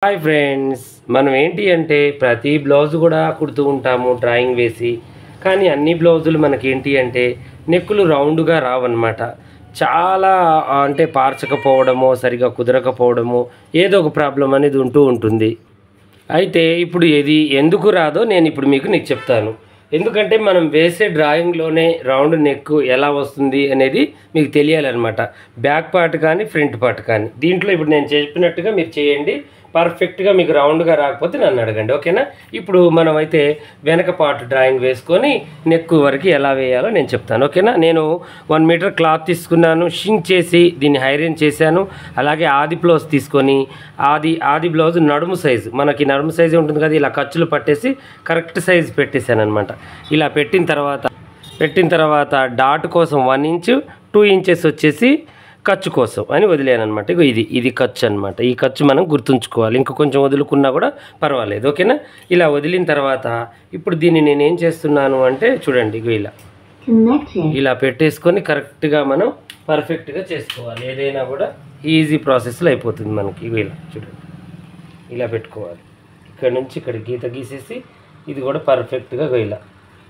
Hi friends మనం ఏంటి అంటే ప్రతి బ్లౌజ్ కూడా కుడుతూ ఉంటాము డ్రాయింగ్ వేసి కానీ అన్ని బ్లౌజులు మనకి ఏంటి అంటే నెక్కులు రౌండ్గా రావన్నమాట చాలా ఆ, అంటే పార్చకపోవడమో సరిగా కుదరకపోవడమో ఏదో ఒక ప్రాబ్లం అనేది ఉంటూ ఉంటుంది అయితే ఇప్పుడు ఇది ఎందుకు రాదో నేను ఇప్పుడు మీకు నీకు చెప్తాను ఎందుకంటే మనం వేసే డ్రాయింగ్లోనే రౌండ్ నెక్ ఎలా వస్తుంది అనేది మీకు తెలియాలన్నమాట బ్యాక్ పార్ట్ కానీ ఫ్రంట్ పార్ట్ కానీ దీంట్లో ఇప్పుడు నేను చెప్పినట్టుగా మీరు చేయండి పర్ఫెక్ట్గా మీకు రౌండ్గా రాకపోతే నన్ను అడగండి ఓకేనా ఇప్పుడు మనం అయితే వెనక పార్ట్ డ్రాయింగ్ వేసుకొని నెక్ వరకు ఎలా వేయాలో నేను చెప్తాను ఓకేనా నేను వన్ మీటర్ క్లాత్ తీసుకున్నాను షింక్ చేసి దీన్ని హైరన్ చేశాను అలాగే ఆది బ్లౌజ్ తీసుకొని ఆది ఆది బ్లౌజ్ నడుము సైజు మనకి నడుము సైజు ఉంటుంది కదా ఇలా ఖర్చులు పట్టేసి కరెక్ట్ సైజు పెట్టేశాను అనమాట ఇలా పెట్టిన తర్వాత పెట్టిన తర్వాత డాట్ కోసం వన్ ఇంచు టూ ఇంచెస్ వచ్చేసి ఖర్చు కోసం అని వదిలేను అనమాట ఇగో ఇది ఇది ఖర్చు అనమాట ఈ ఖర్చు మనం గుర్తుంచుకోవాలి ఇంకా కొంచెం వదులుకున్నా కూడా పర్వాలేదు ఓకేనా ఇలా వదిలిన తర్వాత ఇప్పుడు దీన్ని నేను ఏం చేస్తున్నాను అంటే చూడండి ఇగో ఇలా Connected. ఇలా పెట్టేసుకొని కరెక్ట్గా మనం పర్ఫెక్ట్గా చేసుకోవాలి ఏదైనా కూడా ఈజీ ప్రాసెస్లో అయిపోతుంది మనకి ఇగో ఇలా చూడండి ఇలా పెట్టుకోవాలి ఇక్కడ నుంచి ఇక్కడ గీత గీసేసి ఇది కూడా పర్ఫెక్ట్గా ఇగో ఇలా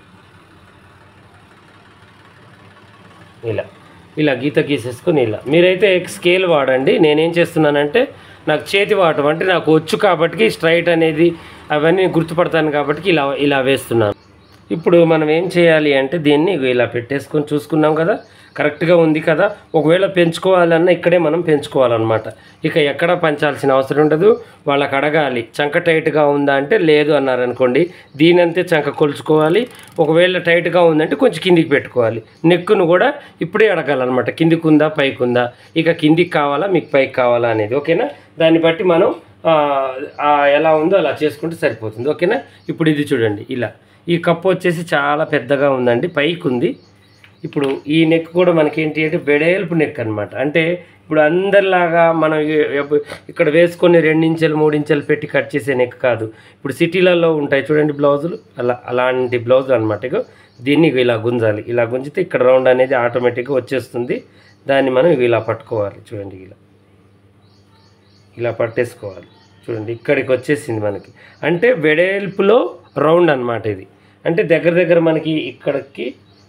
ఇలా ఇలా గీత గీసేసుకొని ఇలా మీరైతే స్కేల్ వాడండి నేనేం చేస్తున్నానంటే నాకు చేతి వాడటం అంటే నాకు వచ్చు కాబట్టి స్ట్రైట్ అనేది అవన్నీ గుర్తుపడతాను కాబట్టి ఇలా ఇలా వేస్తున్నాను ఇప్పుడు మనం ఏం చేయాలి అంటే దీన్ని ఇగో ఇలా పెట్టేసుకొని చూసుకున్నాం కదా కరెక్ట్గా ఉంది కదా ఒకవేళ పెంచుకోవాలన్నా ఇక్కడే మనం పెంచుకోవాలన్నమాట ఇక ఎక్కడ పంచాల్సిన అవసరం ఉండదు వాళ్ళకి అడగాలి చంక టైట్గా ఉందా అంటే లేదు అన్నారనుకోండి దీని అంతే చంక కొలుచుకోవాలి ఒకవేళ టైట్గా ఉందంటే కొంచెం కిందికి పెట్టుకోవాలి నెక్కును కూడా ఇప్పుడే అడగాలన్నమాట కిందికి ఉందా పైకి ఉందా ఇక కిందికి కావాలా మీకు పైకి కావాలా అనేది ఓకేనా దాన్ని బట్టి మనం ఆ, ఆ, ఎలా ఉందో అలా చేసుకుంటే సరిపోతుంది ఓకేనా ఇప్పుడు ఇది చూడండి ఇలా ఈ కప్పు వచ్చేసి చాలా పెద్దగా ఉందండి పైకి ఉంది ఇప్పుడు ఈ నెక్ కూడా మనకి ఏంటి అంటే వెడేల్పు నెక్ అనమాట అంటే ఇప్పుడు అందరిలాగా మనం ఇ- ఎప్పు- ఇక్కడ వేసుకొని రెండించెలు మూడించెలు పెట్టి కట్ చేసే నెక్ కాదు ఇప్పుడు సిటీలలో ఉంటాయి చూడండి బ్లౌజులు అలా అలాంటి బ్లౌజ్ అనమాట ఇగో దీన్ని ఇగో ఇలా గుంజాలి ఇలా గుంజితే ఇక్కడ రౌండ్ అనేది ఆటోమేటిక్గా వచ్చేస్తుంది దాన్ని మనం ఇగో ఇలా పట్టుకోవాలి చూడండి ఇలా ఇలా పట్టేసుకోవాలి చూడండి ఇక్కడికి వచ్చేసింది మనకి అంటే వెడల్పులో రౌండ్ అన్నమాట ఇది అంటే దగ్గర దగ్గర మనకి ఇక్కడికి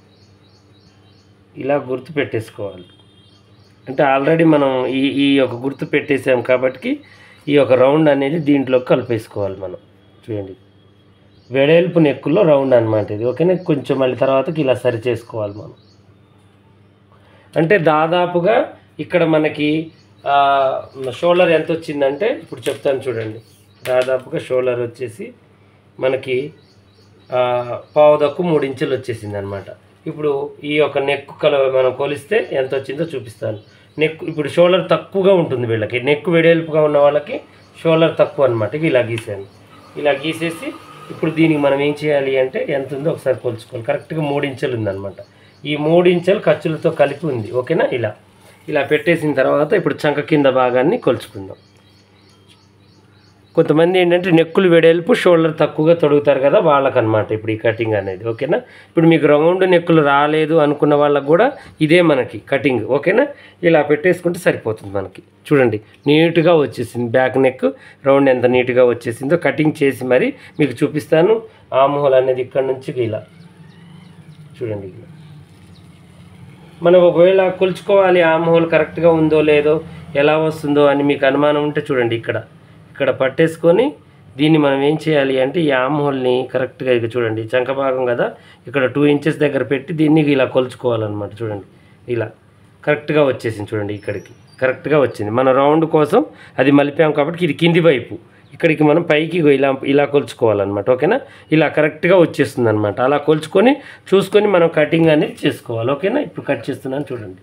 ఇలా గుర్తు పెట్టేసుకోవాలి అంటే ఆల్రెడీ మనం ఈ ఈ యొక్క గుర్తు పెట్టేసాం కాబట్టి ఈ యొక్క రౌండ్ అనేది దీంట్లో కలిపేసుకోవాలి మనం చూడండి వెడల్పు నెక్కుల్లో రౌండ్ అనమాట ఇది ఓకేనా కొంచెం మళ్ళీ తర్వాతకి ఇలా సరి చేసుకోవాలి మనం అంటే దాదాపుగా ఇక్కడ మనకి షోల్డర్ ఎంత వచ్చిందంటే ఇప్పుడు చెప్తాను చూడండి దాదాపుగా షోల్డర్ వచ్చేసి మనకి ఆ, పావుదక్కు మూడు ఇంచులు వచ్చేసింది అనమాట ఇప్పుడు ఈ యొక్క నెక్ కల మనం కొలిస్తే ఎంత వచ్చిందో చూపిస్తాను నెక్ ఇప్పుడు షోల్డర్ తక్కువగా ఉంటుంది వీళ్ళకి నెక్ వెడల్పుగా ఉన్న వాళ్ళకి షోల్డర్ తక్కువ అనమాట ఇలా గీసాను ఇలా గీసేసి ఇప్పుడు దీనికి మనం ఏం చేయాలి అంటే ఎంత ఉందో ఒకసారి కొలుచుకోవాలి కరెక్ట్గా మూడు ఇంచులు ఉందన్నమాట ఈ మూడు ఇంచులు ఖర్చులతో కలిపి ఉంది ఓకేనా ఇలా ఇలా పెట్టేసిన తర్వాత ఇప్పుడు చంక కింద భాగాన్ని కొలుచుకుందాం కొంతమంది ఏంటంటే నెక్కులు వెడల్పు షోల్డర్ తక్కువగా తొడుగుతారు కదా వాళ్ళకనమాట ఇప్పుడు ఈ కటింగ్ అనేది ఓకేనా ఇప్పుడు మీకు రౌండ్ నెక్కులు రాలేదు అనుకున్న వాళ్ళకు కూడా ఇదే మనకి కటింగ్ ఓకేనా ఇలా పెట్టేసుకుంటే సరిపోతుంది మనకి చూడండి నీట్గా వచ్చేసింది బ్యాక్ నెక్ రౌండ్ ఎంత నీట్గా వచ్చేసిందో కటింగ్ చేసి మరి మీకు చూపిస్తాను ఆమోహల్ అనేది ఇక్కడ నుంచి ఇలా చూడండి ఇలా మనం ఒకవేళ కొలుచుకోవాలి ఆమోహల్ కరెక్ట్గా ఉందో లేదో ఎలా వస్తుందో అని మీకు అనుమానం ఉంటే చూడండి ఇక్కడ ఇక్కడ పట్టేసుకొని దీన్ని మనం ఏం చేయాలి అంటే ఈ ఆమోహల్ని కరెక్ట్గా ఇక చూడండి చంక భాగం కదా ఇక్కడ టూ ఇంచెస్ దగ్గర పెట్టి దీన్ని ఇలా కొలుచుకోవాలన్నమాట చూడండి ఇలా కరెక్ట్గా వచ్చేసింది చూడండి ఇక్కడికి కరెక్ట్గా వచ్చింది మన రౌండ్ కోసం అది మలిపాం కాబట్టి ఇది కింది వైపు ఇక్కడికి మనం పైకి ఇగో ఇలా ఇలా కొలుచుకోవాలన్నమాట ఓకేనా ఇలా కరెక్ట్గా వచ్చేస్తుంది అనమాట అలా కొలుచుకొని చూసుకొని మనం కటింగ్ అనేది చేసుకోవాలి ఓకేనా ఇప్పుడు కట్ చేస్తున్నాను చూడండి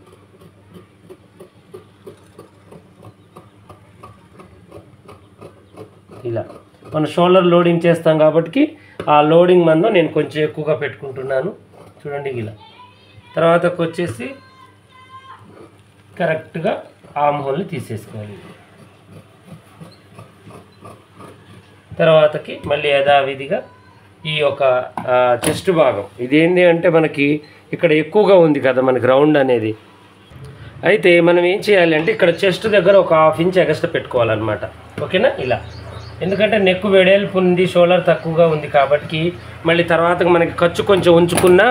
ఇలా మన షోల్డర్ లోడింగ్ చేస్తాం కాబట్టి ఆ లోడింగ్ మందం నేను కొంచెం ఎక్కువగా పెట్టుకుంటున్నాను చూడండి ఇలా తర్వాతకు వచ్చేసి కరెక్ట్గా ఆమ్ హోల్ని తీసేసుకోవాలి తర్వాతకి మళ్ళీ యథావిధిగా ఈ యొక్క చెస్ట్ భాగం ఇదేంటి అంటే మనకి ఇక్కడ ఎక్కువగా ఉంది కదా మనకి రౌండ్ అనేది అయితే మనం ఏం చేయాలి అంటే ఇక్కడ చెస్ట్ దగ్గర ఒక హాఫ్ ఇంచ్ ఎగస్ట్రా పెట్టుకోవాలన్నమాట ఓకేనా ఇలా ఎందుకంటే నెక్ వెడల్పు ఉంది షోల్డర్ తక్కువగా ఉంది కాబట్టి మళ్ళీ తర్వాత మనకి ఖర్చు కొంచెం ఉంచుకున్నా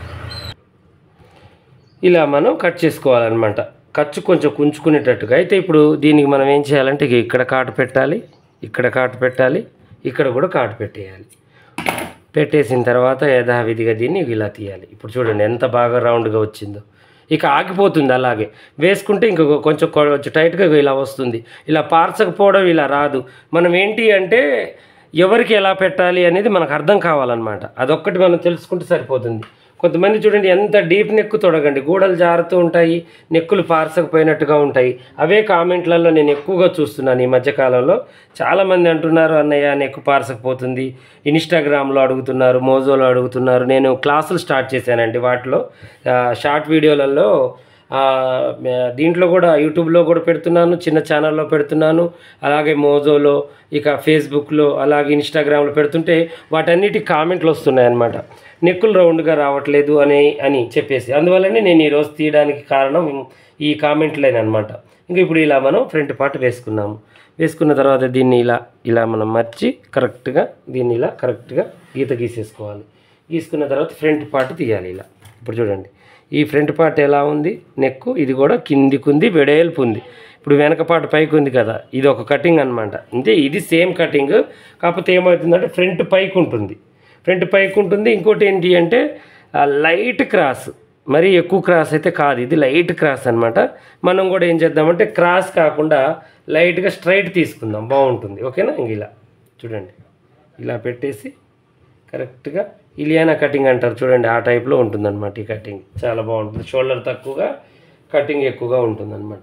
ఇలా మనం కట్ చేసుకోవాలన్నమాట ఖర్చు కొంచెం కుంచుకునేటట్టుగా అయితే ఇప్పుడు దీనికి మనం ఏం చేయాలంటే ఇక ఇక్కడ కాటు పెట్టాలి ఇక్కడ కాటు పెట్టాలి ఇక్కడ కూడా కాటు పెట్టేయాలి పెట్టేసిన తర్వాత యథావిధిగా దీన్ని ఇలా తీయాలి ఇప్పుడు చూడండి ఎంత బాగా రౌండ్గా వచ్చిందో ఇక ఆగిపోతుంది అలాగే వేసుకుంటే ఇంక కొంచెం కొంచెం టైట్గా ఇలా వస్తుంది ఇలా పార్చకపోవడం ఇలా రాదు మనం ఏంటి అంటే ఎవరికి ఎలా పెట్టాలి అనేది మనకు అర్థం కావాలన్నమాట అదొక్కటి మనం తెలుసుకుంటే సరిపోతుంది కొంతమంది చూడండి ఎంత డీప్ నెక్ తొడగండి గూడలు జారుతూ ఉంటాయి నెక్కులు పార్సకపోయినట్టుగా ఉంటాయి అవే కామెంట్లలో నేను ఎక్కువగా చూస్తున్నాను ఈ మధ్యకాలంలో చాలామంది అంటున్నారు అన్నయ్య నెక్కు పార్సకపోతుంది ఇన్స్టాగ్రామ్లో అడుగుతున్నారు మోజోలో అడుగుతున్నారు నేను క్లాసులు స్టార్ట్ చేశానండి వాటిలో ఆ, షార్ట్ వీడియోలలో ఆ, మే- దీంట్లో కూడా యూట్యూబ్లో కూడా పెడుతున్నాను చిన్న ఛానల్లో పెడుతున్నాను అలాగే మోజోలో ఇక ఫేస్బుక్లో అలాగే ఇన్స్టాగ్రామ్లో పెడుతుంటే వాటన్నిటి కామెంట్లు వస్తున్నాయి అన్నమాట నెక్కులు రౌండ్గా రావట్లేదు అని అని చెప్పేసి అందువల్లనే నేను ఈరోజు తీయడానికి కారణం ఈ కామెంట్లేనమాట ఇంకా ఇప్పుడు ఇలా మనం ఫ్రంట్ పార్ట్ వేసుకున్నాము వేసుకున్న తర్వాత దీన్ని ఇలా ఇలా మనం మర్చి కరెక్ట్గా దీన్ని ఇలా కరెక్ట్గా గీత గీసేసుకోవాలి గీసుకున్న తర్వాత ఫ్రంట్ పార్ట్ తీయాలి ఇలా ఇప్పుడు చూడండి ఈ ఫ్రంట్ పార్ట్ ఎలా ఉంది నెక్ ఇది కూడా కిందికి ఉంది వెడల్పు ఉంది ఇప్పుడు వెనక పార్ట్ పైకి ఉంది కదా ఇది ఒక కటింగ్ అనమాట అంటే ఇది సేమ్ కటింగ్ కాకపోతే ఏమవుతుందంటే ఫ్రంట్ పైకి ఉంటుంది ఫ్రంట్ పైకి ఉంటుంది ఇంకోటి ఏంటి అంటే ఆ లైట్ క్రాస్ మరీ ఎక్కువ క్రాస్ అయితే కాదు ఇది లైట్ క్రాస్ అనమాట మనం కూడా ఏం చేద్దామంటే క్రాస్ కాకుండా లైట్గా స్ట్రైట్ తీసుకుందాం బాగుంటుంది ఓకేనా ఇంక ఇలా చూడండి ఇలా పెట్టేసి కరెక్ట్గా ఇలియానా కటింగ్ అంటారు చూడండి ఆ టైప్లో ఉంటుందన్నమాట ఈ కటింగ్ చాలా బాగుంటుంది షోల్డర్ తక్కువగా కటింగ్ ఎక్కువగా ఉంటుందన్నమాట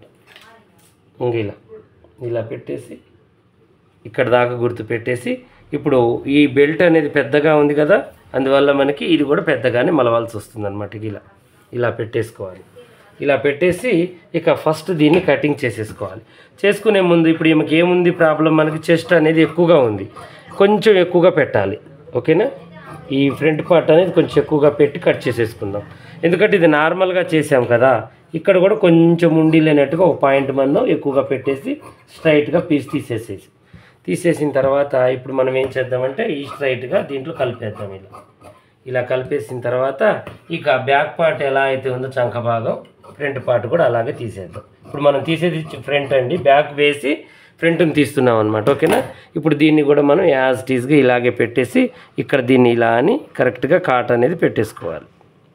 ఇంక ఇలా ఇలా పెట్టేసి ఇక్కడ దాకా గుర్తు పెట్టేసి ఇప్పుడు ఈ బెల్ట్ అనేది పెద్దగా ఉంది కదా అందువల్ల మనకి ఇది కూడా పెద్దగానే మలవాల్సి వస్తుంది అనమాట ఇలా ఇలా పెట్టేసుకోవాలి ఇలా పెట్టేసి ఇక ఫస్ట్ దీన్ని కటింగ్ చేసేసుకోవాలి చేసుకునే ముందు ఇప్పుడు ఈమెకి ఏముంది ప్రాబ్లం మనకి చెస్ట్ అనేది ఎక్కువగా ఉంది కొంచెం ఎక్కువగా పెట్టాలి ఓకేనా ఈ ఫ్రంట్ పార్ట్ అనేది కొంచెం ఎక్కువగా పెట్టి కట్ చేసేసుకుందాం ఎందుకంటే ఇది నార్మల్గా చేసాం కదా ఇక్కడ కూడా కొంచెం ఉండి లేనట్టుగా ఒక పాయింట్ మందం ఎక్కువగా పెట్టేసి స్ట్రైట్గా పీస్ తీసేసేసి తీసేసిన తర్వాత ఇప్పుడు మనం ఏం చేద్దామంటే ఈ స్ట్రైట్గా దీంట్లో కలిపేద్దాం ఇలా ఇలా కలిపేసిన తర్వాత ఇక బ్యాక్ పార్ట్ ఎలా అయితే ఉందో చంక భాగం ఫ్రంట్ పార్ట్ కూడా అలాగే తీసేద్దాం ఇప్పుడు మనం తీసేది ఫ్రంట్ అండి బ్యాక్ వేసి ఫ్రంట్ని తీస్తున్నాం అనమాట ఓకేనా ఇప్పుడు దీన్ని కూడా మనం యాజ్ టీజ్గా ఇలాగే పెట్టేసి ఇక్కడ దీన్ని ఇలా అని కరెక్ట్గా కాట్ అనేది పెట్టేసుకోవాలి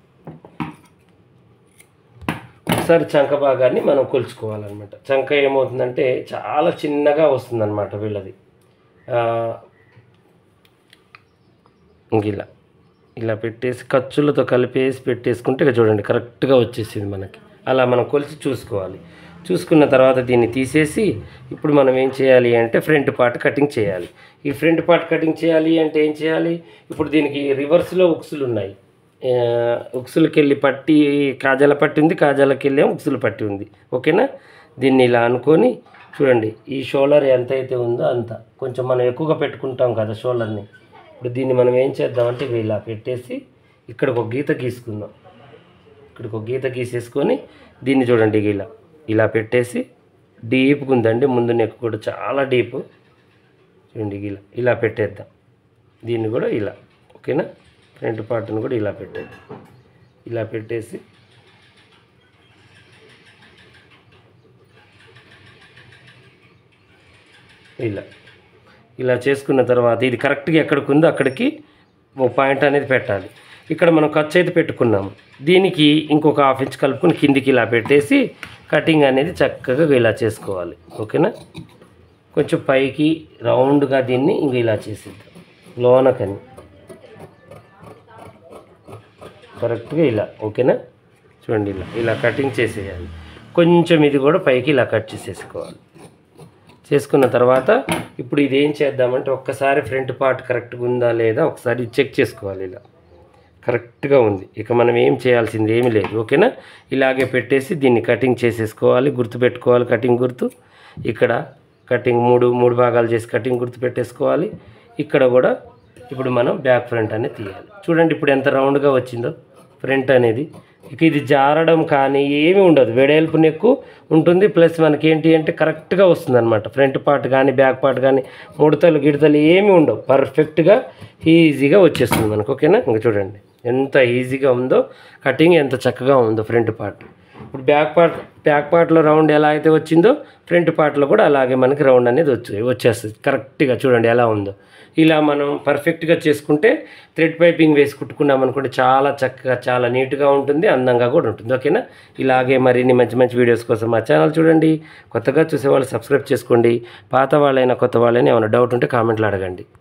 ఒకసారి చంక భాగాన్ని మనం కొలుచుకోవాలన్నమాట చంక ఏమవుతుందంటే చాలా చిన్నగా వస్తుందన్నమాట వీళ్ళది ఆ, ఇంక ఇలా ఇలా పెట్టేసి ఖర్చులతో కలిపేసి పెట్టేసుకుంటే ఇక చూడండి కరెక్ట్గా వచ్చేసింది మనకి అలా మనం కొలిచి చూసుకోవాలి చూసుకున్న తర్వాత దీన్ని తీసేసి ఇప్పుడు మనం ఏం చేయాలి అంటే ఫ్రంట్ పార్ట్ కటింగ్ చేయాలి ఈ ఫ్రంట్ పార్ట్ కటింగ్ చేయాలి అంటే ఏం చేయాలి ఇప్పుడు దీనికి రివర్స్లో ఉక్సులు ఉన్నాయి ఆ, ఉక్సులకి వెళ్ళి పట్టి కాజాల పట్టి ఉంది కాజాలకి వెళ్ళి ఉక్సులు పట్టి ఉంది ఓకేనా దీన్ని ఇలా అనుకొని చూడండి ఈ షోల్డర్ ఎంత అయితే ఉందో అంత కొంచెం మనం ఎక్కువగా పెట్టుకుంటాం కదా షోల్డర్ని ఇప్పుడు దీన్ని మనం ఏం చేద్దామంటే ఇవి ఇలా పెట్టేసి ఇక్కడికి ఒక గీత గీసుకుందాం ఇక్కడికి ఒక గీత గీసేసుకొని దీన్ని చూడండి ఇక ఇలా ఇలా పెట్టేసి డీప్గా ఉందండి ముందు నెక్ కూడా చాలా డీప్ చూడండి ఇక ఇలా ఇలా పెట్టేద్దాం దీన్ని కూడా ఇలా ఓకేనా ఫ్రంట్ పార్ట్ని కూడా ఇలా పెట్టేద్దాం ఇలా పెట్టేసి ఇలా ఇలా చేసుకున్న తర్వాత ఇది కరెక్ట్గా ఎక్కడికి ఉందో అక్కడికి ఓ పాయింట్ అనేది పెట్టాలి ఇక్కడ మనం ఖర్చు అయితే పెట్టుకున్నాము దీనికి ఇంకొక హాఫ్ ఇంచ్ కలుపుకొని కిందికి ఇలా పెట్టేసి కటింగ్ అనేది చక్కగా ఇలా చేసుకోవాలి ఓకేనా కొంచెం పైకి రౌండ్గా దీన్ని ఇంక ఇలా చేసేద్దాం లోనకని కరెక్ట్గా ఇలా ఓకేనా చూడండి ఇలా ఇలా కటింగ్ చేసేయాలి కొంచెం ఇది కూడా పైకి ఇలా కట్ చేసేసుకోవాలి చేసుకున్న తర్వాత ఇప్పుడు ఇది ఏం చేద్దామంటే ఒక్కసారి ఫ్రంట్ పార్ట్ కరెక్ట్గా ఉందా లేదా ఒకసారి చెక్ చేసుకోవాలి ఇలా కరెక్ట్గా ఉంది ఇక మనం ఏం చేయాల్సింది ఏమీ లేదు ఓకేనా ఇలాగే పెట్టేసి దీన్ని కటింగ్ చేసేసుకోవాలి గుర్తు పెట్టుకోవాలి కటింగ్ గుర్తు ఇక్కడ కటింగ్ మూడు మూడు భాగాలు చేసి కటింగ్ గుర్తు పెట్టేసుకోవాలి ఇక్కడ కూడా ఇప్పుడు మనం బ్యాక్ ఫ్రంట్ అనేది తీయాలి చూడండి ఇప్పుడు ఎంత రౌండ్గా వచ్చిందో ఫ్రంట్ అనేది ఇక ఇది జారడం కానీ ఏమీ ఉండదు వెడల్పు నెక్కు ఉంటుంది ప్లస్ మనకి ఏంటి అంటే కరెక్ట్గా వస్తుంది అనమాట ఫ్రంట్ పార్ట్ కానీ బ్యాక్ పార్ట్ కానీ ముడతలు గిడతలు ఏమీ ఉండవు పర్ఫెక్ట్గా ఈజీగా వచ్చేస్తుంది మనకు ఓకేనా ఇంకా చూడండి ఎంత ఈజీగా ఉందో కటింగ్ ఎంత చక్కగా ఉందో ఫ్రంట్ పార్ట్ ఇప్పుడు బ్యాక్ పార్ట్ బ్యాక్ పార్ట్లో రౌండ్ ఎలా అయితే వచ్చిందో ఫ్రంట్ పార్ట్లో కూడా అలాగే మనకి రౌండ్ అనేది వచ్చి వచ్చేస్తుంది కరెక్ట్గా చూడండి ఎలా ఉందో ఇలా మనం పర్ఫెక్ట్గా చేసుకుంటే థ్రెడ్ పైపింగ్ వేసి కుట్టుకున్నాం అనుకుంటే చాలా చక్కగా చాలా నీట్గా ఉంటుంది అందంగా కూడా ఉంటుంది ఓకేనా ఇలాగే మరిన్ని మంచి మంచి వీడియోస్ కోసం మా ఛానల్ చూడండి కొత్తగా చూసే వాళ్ళు సబ్స్క్రైబ్ చేసుకోండి పాత వాళ్ళైనా కొత్త వాళ్ళైనా ఏమైనా డౌట్ ఉంటే కామెంట్లో అడగండి